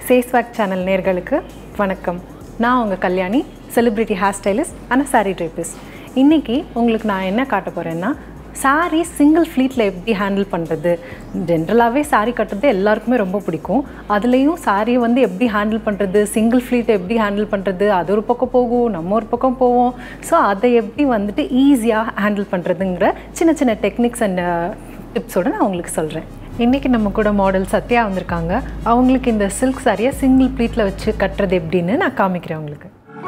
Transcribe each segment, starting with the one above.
சேஸ்வாக் channel நேர்களுக்கு வணக்கம் நான் உங்கள் கல்யாணி செலிப்ரிட்டி ஹேர் ஸ்டைலிஸ்ட் ஆனால் சாரீ ட்ரைப்பிஸ்ட் இன்றைக்கி உங்களுக்கு நான் என்ன காட்ட போகிறேன்னா சாரீ சிங்கிள் ஃப்ளீட்டில் எப்படி ஹேண்டில் பண்ணுறது ஜென்ரலாகவே சாரீ கட்டுறது எல்லாருக்குமே ரொம்ப பிடிக்கும் அதுலேயும் சாரியை வந்து எப்படி ஹேண்டில் பண்ணுறது சிங்கிள் ஃப்ளீட்டை எப்படி ஹேண்டில் பண்ணுறது அது ஒரு பக்கம் போகும் நம்ம ஒரு பக்கம் போவோம் ஸோ அதை எப்படி வந்துட்டு ஈஸியாக ஹேண்டில் பண்ணுறதுங்கிற சின்ன சின்ன டெக்னிக்ஸ் அண்ட் டிப்ஸோடு நான் உங்களுக்கு சொல்கிறேன் இன்றைக்கி நம்ம கூட மாடல் சத்யா வந்திருக்காங்க அவங்களுக்கு இந்த சில்க் சாரியை சிங்கிள் ப்ளீட்டில் வச்சு கட்டுறது எப்படின்னு நான் காமிக்கிறேன் உங்களுக்கு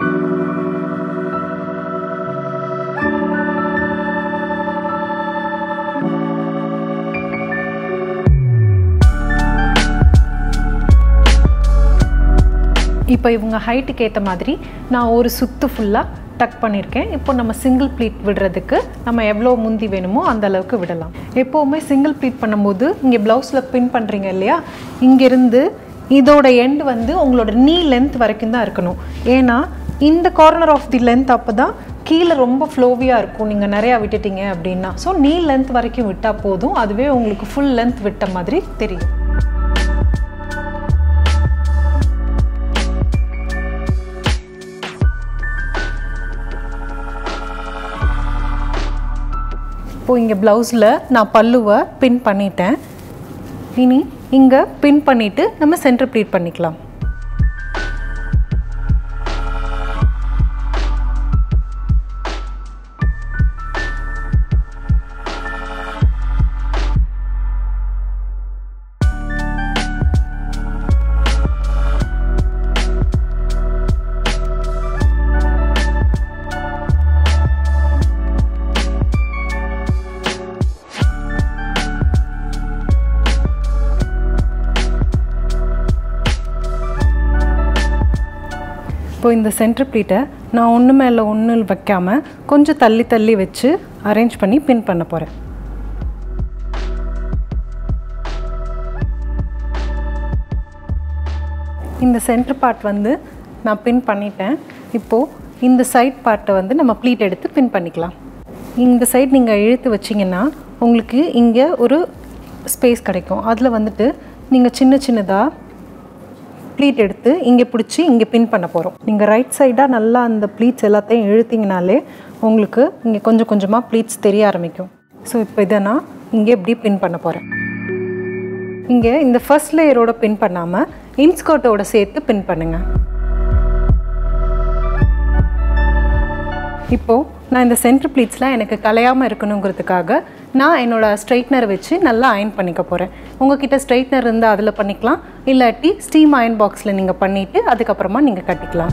இப்போ இவங்க ஹைட்டுக்கு ஏற்ற மாதிரி நான் ஒரு சுத்து ஃபுல்லாக டக் பண்ணியிருக்கேன் இப்போ நம்ம சிங்கிள் ப்ளீட் விடுறதுக்கு நம்ம எவ்வளோ முந்தி வேணுமோ அந்த அளவுக்கு விடலாம் எப்போவுமே சிங்கிள் ப்ளீட் பண்ணும்போது இங்கே ப்ளவுஸில் பின் பண்ணுறீங்க இல்லையா இங்கேருந்து இதோட எண்ட் வந்து உங்களோட நீ லென்த் வரைக்கும் தான் இருக்கணும் ஏன்னா இந்த கார்னர் ஆஃப் தி லென்த் அப்போ தான் கீழே ரொம்ப ஃப்ளோவியாக இருக்கும் நீங்கள் நிறையா விட்டுட்டீங்க அப்படின்னா ஸோ நீ லென்த் வரைக்கும் விட்டால் போதும் அதுவே உங்களுக்கு ஃபுல் லென்த் விட்ட மாதிரி தெரியும் இப்போது இங்கே ப்ளவுஸில் நான் பல்லுவை பின் பண்ணிட்டேன் இனி இங்கே பின் பண்ணிவிட்டு நம்ம சென்டர் ப்ளீட் பண்ணிக்கலாம் இப்போ இந்த சென்டர் ப்ளீட்டை நான் ஒன்று மேலே ஒன்று வைக்காமல் கொஞ்சம் தள்ளி தள்ளி வச்சு அரேஞ்ச் பண்ணி பின் பண்ண போகிறேன் இந்த சென்டர் பார்ட் வந்து நான் பின் பண்ணிட்டேன் இப்போது இந்த சைட் பார்ட்டை வந்து நம்ம ப்ளீட் எடுத்து பின் பண்ணிக்கலாம் இந்த சைட் நீங்கள் இழுத்து வச்சிங்கன்னா உங்களுக்கு இங்கே ஒரு ஸ்பேஸ் கிடைக்கும் அதில் வந்துட்டு நீங்கள் சின்ன சின்னதாக ப்ளீட் எடுத்து இங்கே பிடிச்சி இங்கே பின் பண்ண போகிறோம் நீங்கள் ரைட் சைடாக நல்லா அந்த ப்ளீட்ஸ் எல்லாத்தையும் இழுத்திங்கனாலே உங்களுக்கு இங்கே கொஞ்சம் கொஞ்சமாக ப்ளீட்ஸ் தெரிய ஆரம்பிக்கும் ஸோ இப்போ இதை நான் இங்கே எப்படி பின் பண்ண போகிறேன் இங்கே இந்த ஃபர்ஸ்ட் லேயரோட பின் பண்ணாமல் இன்ஸ்கர்ட்டோட சேர்த்து பின் பண்ணுங்கள் இப்போது நான் இந்த சென்டர் ப்ளீட்ஸ்லாம் எனக்கு கலையாமல் இருக்கணுங்கிறதுக்காக நான் என்னோடய ஸ்ட்ரைட்னர் வச்சு நல்லா அயன் பண்ணிக்க போகிறேன் உங்ககிட்ட ஸ்ட்ரைட்னர் இருந்தால் அதில் பண்ணிக்கலாம் இல்லாட்டி ஸ்டீம் அயன் பாக்ஸில் நீங்கள் பண்ணிவிட்டு அதுக்கப்புறமா நீங்கள் கட்டிக்கலாம்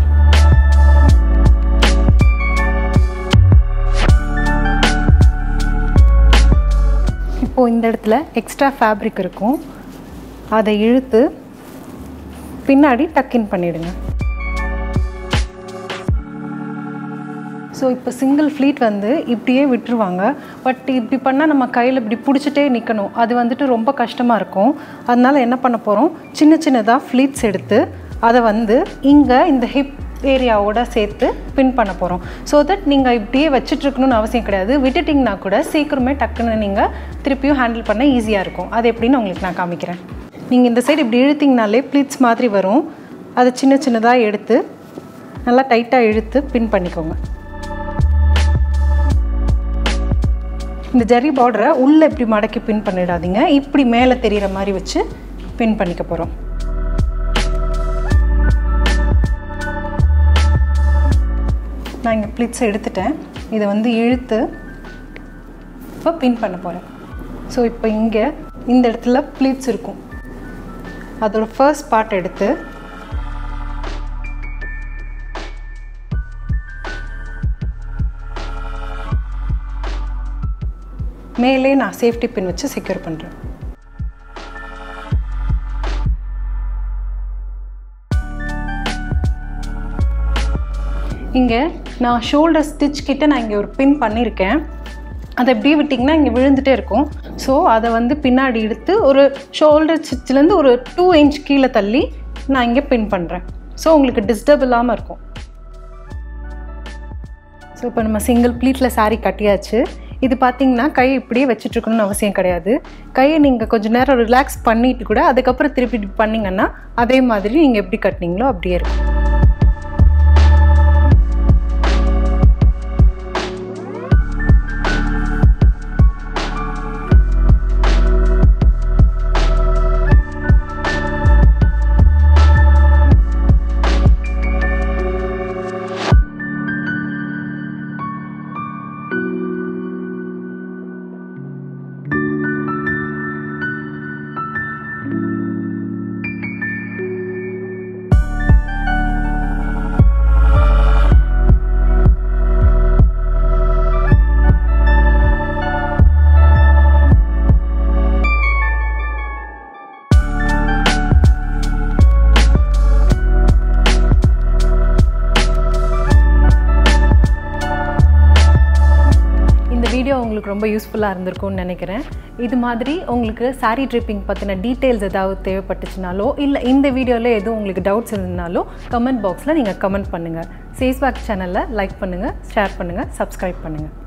இப்போது இந்த இடத்துல எக்ஸ்ட்ரா ஃபேப்ரிக் இருக்கும் அதை இழுத்து பின்னாடி டக்கின் பண்ணிவிடுங்க ஸோ இப்போ சிங்கிள் ஃப்ளீட் வந்து இப்படியே விட்டுருவாங்க பட் இப்படி பண்ணால் நம்ம கையில் இப்படி பிடிச்சிட்டே நிற்கணும் அது வந்துட்டு ரொம்ப கஷ்டமாக இருக்கும் அதனால் என்ன பண்ண போகிறோம் சின்ன சின்னதாக ஃப்ளீட்ஸ் எடுத்து அதை வந்து இங்கே இந்த ஹிப் ஏரியாவோட சேர்த்து பின் பண்ண போகிறோம் ஸோ தட் நீங்கள் இப்படியே வச்சுட்ருக்கணும்னு அவசியம் கிடையாது விட்டுட்டிங்கன்னா கூட சீக்கிரமே டக்குன்னு நீங்கள் திருப்பியும் ஹேண்டில் பண்ண ஈஸியாக இருக்கும் அது எப்படின்னு உங்களுக்கு நான் காமிக்கிறேன் நீங்கள் இந்த சைடு இப்படி இழுத்திங்கனாலே ப்ளீட்ஸ் மாதிரி வரும் அதை சின்ன சின்னதாக எடுத்து நல்லா டைட்டாக இழுத்து பின் பண்ணிக்கோங்க இந்த ஜரி பார்டரை உள்ளே இப்படி மடக்கி பின் பண்ணிடாதீங்க இப்படி மேலே தெரிகிற மாதிரி வச்சு பின் பண்ணிக்க போகிறோம் நான் இங்கே ப்ளிட்ஸை எடுத்துட்டேன் இதை வந்து இழுத்து இப்போ பின் பண்ண போகிறேன் ஸோ இப்போ இங்கே இந்த இடத்துல ப்ளீட்ஸ் இருக்கும் அதோட ஃபர்ஸ்ட் பார்ட் எடுத்து மேலே நான் சேஃப்டி பின் வச்சு செக்யூர் பண்ணுறேன் இங்கே நான் ஷோல்டர் ஸ்டிச் கிட்ட நான் இங்கே ஒரு பின் பண்ணியிருக்கேன் அதை எப்படியே விட்டிங்கன்னா இங்கே விழுந்துட்டே இருக்கும் ஸோ அதை வந்து பின்னாடி எடுத்து ஒரு ஷோல்டர் ஸ்டிச்சிலேருந்து ஒரு டூ இன்ச் கீழே தள்ளி நான் இங்கே பின் பண்ணுறேன் ஸோ உங்களுக்கு டிஸ்டர்ப் இல்லாமல் இருக்கும் ஸோ இப்போ நம்ம சிங்கிள் ப்ளீட்டில் சாரீ கட்டியாச்சு இது பார்த்தீங்கன்னா கை இப்படியே வச்சுட்டு இருக்கணும்னு அவசியம் கிடையாது கையை நீங்கள் கொஞ்சம் நேரம் ரிலாக்ஸ் பண்ணிட்டு கூட அதுக்கப்புறம் திருப்பி இப்படி பண்ணிங்கன்னா அதே மாதிரி நீங்கள் எப்படி கட்டினீங்களோ அப்படியே இருக்கும் இந்த வீடியோ உங்களுக்கு ரொம்ப யூஸ்ஃபுல்லாக இருந்திருக்கும்னு நினைக்கிறேன் இது மாதிரி உங்களுக்கு saree ட்ரிப்பிங் பற்றின டீட்டெயில்ஸ் ஏதாவது தேவைப்பட்டுச்சுனாலோ இல்லை இந்த வீடியோவில் எதுவும் உங்களுக்கு டவுட்ஸ் இருந்ததுனாலோ கமெண்ட் பாக்ஸில் நீங்கள் கமெண்ட் பண்ணுங்கள் சேஸ்வாக் சேனலில் லைக் பண்ணுங்கள் ஷேர் பண்ணுங்கள் சப்ஸ்கிரைப் பண்ணுங்கள்